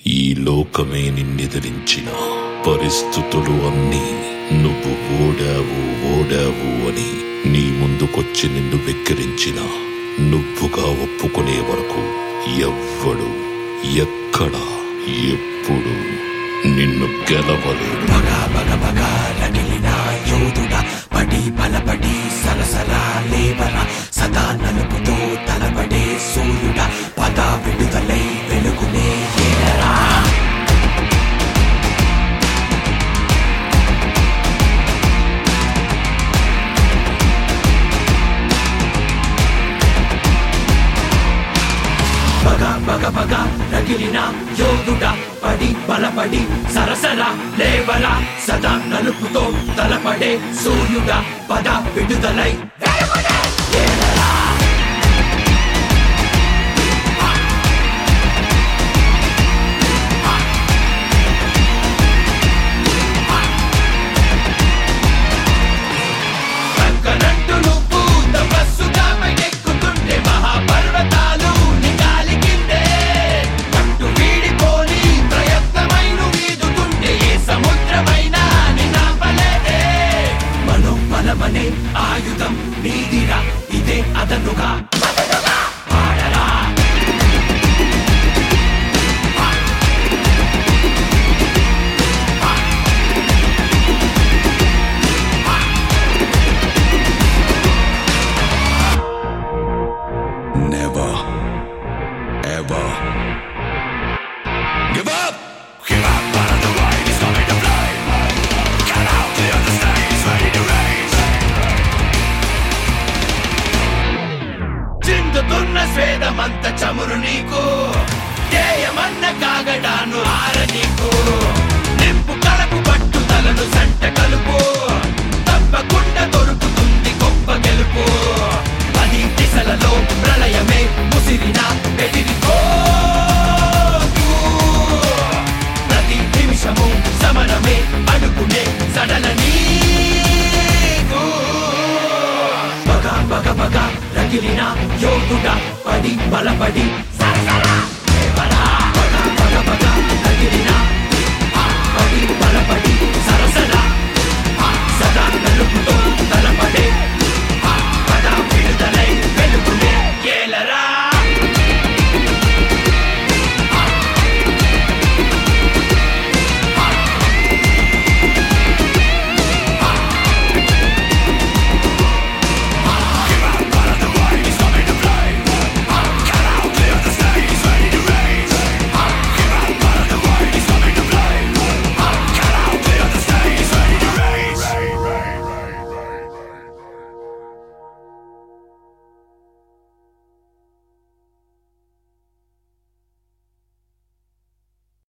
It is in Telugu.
ఈ లోకమే నిన్నెదిరించిన పరిస్థితులు అన్నీ నువ్వు ఓడావు ఓడావు అని నీ ముందుకొచ్చి నిన్ను వెక్కిరించిన నువ్వుగా ఒప్పుకునే వరకు ఎవ్వడు ఎక్కడ ఎప్పుడు నిన్ను గెలవలేడు బగా బగ బగా రగిలిన యోధుడ పడి బలపడి సలసల లేవర సదా నలుపుతో తలపడే సూర్యుడ పద విడుదలై వెలుగునే ఏలరా బగ బగ బగ రగిలిన యోధుడ పడి బలపడి సరసర లేవల సదా నలుపుతో తలపడే సూర్యుడ పద విడుదలై వెలుగునే ఏలరా. కంకణంటు నువ్వు తపస్సుగా పైకెక్కుతుంటే మహాపర్వతాలు నీ గాలి కిందే పట్టు వీడిపోని ప్రయత్నమై నువ్వు ఈదుతుంటే ఏ సముద్రమైనా నిన్నాపలేదే మనోబలమనే ఆయుధం నీదిరా ఇదే అదనుగా బదనుగా ఆడరా Never, ever give up. Give up, but on the right is coming to play. Get out the other stage, ready to race. చిందుతున్న స్వేదమంత చమురు నీకు చేయమన్న కాగడాను ఆర నీకు నింపు కలపు పట్టుదలను సంట కలుపు తప్పకుండా దొరుకుతుంది గొప్ప గెలుపు పది దిశలలో ప్రళయమే ముసిరిన బెదిరిపో ప్రతి నిమిషము సమరమే అడుగునే సడల నీకు బగ బగ బగ రగిలిన యోధుడ పడి బలపడి